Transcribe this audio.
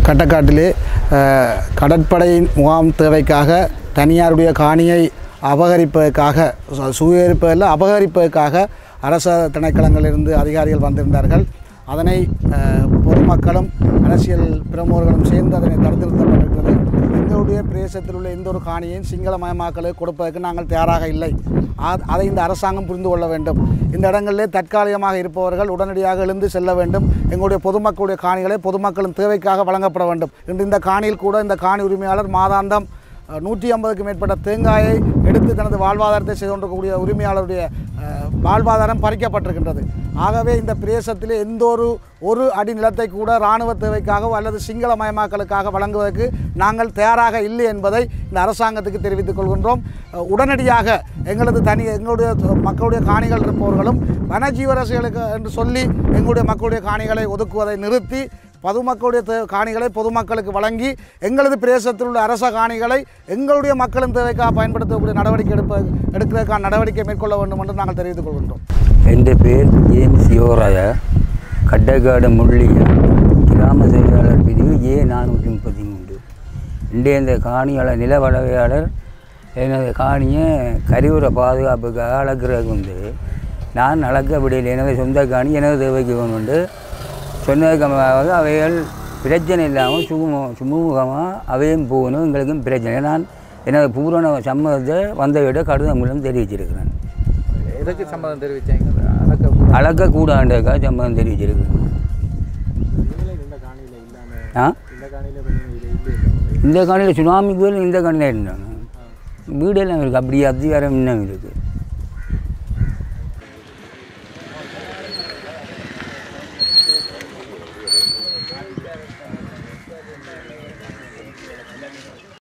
கட்டக்காட்டிலே அஹ், கடற்படையின் முகாம் தேவைக்காக தனியாருடைய காணியை அபகரிப்பதற்காக சு- சுவீகரிப்பதில் அபகரிப்பதற்காக அரச திணைக்களங்களிலிருந்து அதிகாரிகள் வந்திருந்தார்கள் அதனை அஹ், பொதுமக்களும் அரசியல் பிரமுகர்களும் சேர்ந்து அதனை தடுத்து நிறுத்தப்பட்டிருக்கிறது எங்களுடைய பிரதேசத்தில் உள்ள எந்த ஒரு காணியையும் சிங்களமயமாக்கலுக்கு கொடுப்பதற்கு நாங்கள் தயாராக இல்லை ஆ- அதை இந்த அரசாங்கம் புரிந்து கொள்ள வேண்டும் இந்த இடங்களிலே தற்காலிகமாக இருப்பவர்கள் உடனடியாக எழுந்து செல்ல வேண்டும் எங்களுடைய பொதுமக்களுடைய காணிகளை பொதுமக்களின் தேவைக்காக வழங்கப்பட வேண்டும் இன்று இந்த காணியில் கூட இந்த காணி உரிமையாளர் மாதாந்தம் அஹ், நூற்றி ஐம்பதுக்கு மேற்பட்ட தேங்காயை எடுத்து தனது வாழ்வாதாரத்தை செய்து கொண்டிருக்கக்கூடிய உரிமையாளருடைய அஹ், வாழ்வாதாரம் பறிக்கப்பட்டிருக்கின்றது ஆகவே இந்த பிரதேசத்திலே எந்த ஒரு ஒரு அடி நிலத்தை கூட இராணுவ தேவைக்காகவோ அல்லது சிங்களமயமாக்கலுக்காக வழங்குவதற்கு நாங்கள் தயாராக இல்லை என்பதை இந்த அரசாங்கத்துக்கு தெரிவித்துக் கொள்கின்றோம் அஹ், உடனடியாக எங்களது தனி எங்களுடைய த- மக்களுடைய காணிகள் இருப்பவர்களும் வனஜீவரசிகளுக்கு என்று சொல்லி எங்களுடைய மக்களுடைய காணிகளை ஒதுக்குவதை நிறுத்தி பொதுமக்களுடைய தே- காணிகளை பொதுமக்களுக்கு வழங்கி எங்களது பிரதேசத்தில் உள்ள அரச காணிகளை எங்களுடைய மக்களின் தேவைக்காக பயன்படுத்தக்கூடிய நடவடிக்கை எடுப்ப எடுக்கிறதுக்கான நடவடிக்கை மேற்கொள்ள வேண்டும் என்று நாங்கள் தெரிவித்துக் கொள்கின்றோம் എൻ്റെ പേര് ജെയിംസ് യോറായ കട്ടക്കാട് മുള്ളിയ கிராம செயலாளர் பிரிவு ஏ நானூற்றி முப்பத்தி மூன்று இன்றைய இந்த காணியாளர் நில வளவையாளர் எனது காணியை கரிவுர பாதுகாப்புக்காக அளக்கிறதுக்கு வந்து நான் அளக்க விடையில் எனது சொந்த காணி எனது தேவைக்கு வேணுண்டு சொன்னதுக்கு அவைகள் பிரச்சனை இல்லாமல் சுமூக சுமூகமாக அவையும் போகணும் எங்களுக்கும் பிரச்சனை நான் எனது பூரண சம்மதத்தை வந்த விட கடிதம் மூலம் தெரிவிச்சிருக்கிறேன் எதுக்கு சம்மதம் தெரிவிச்சாங்க அளக்க அளக்கக்கூடாண்டக்கா சம்மதம் தெரிவிச்சிருக்கிறேன் ஆ இந்த காணியில் சுனாமிக்கு வேலை இந்த காணியில் இருந்தாங்க வீடெல்லாம் இருக்குது அப்படி அதிகாரம் இன்னும் இருக்குது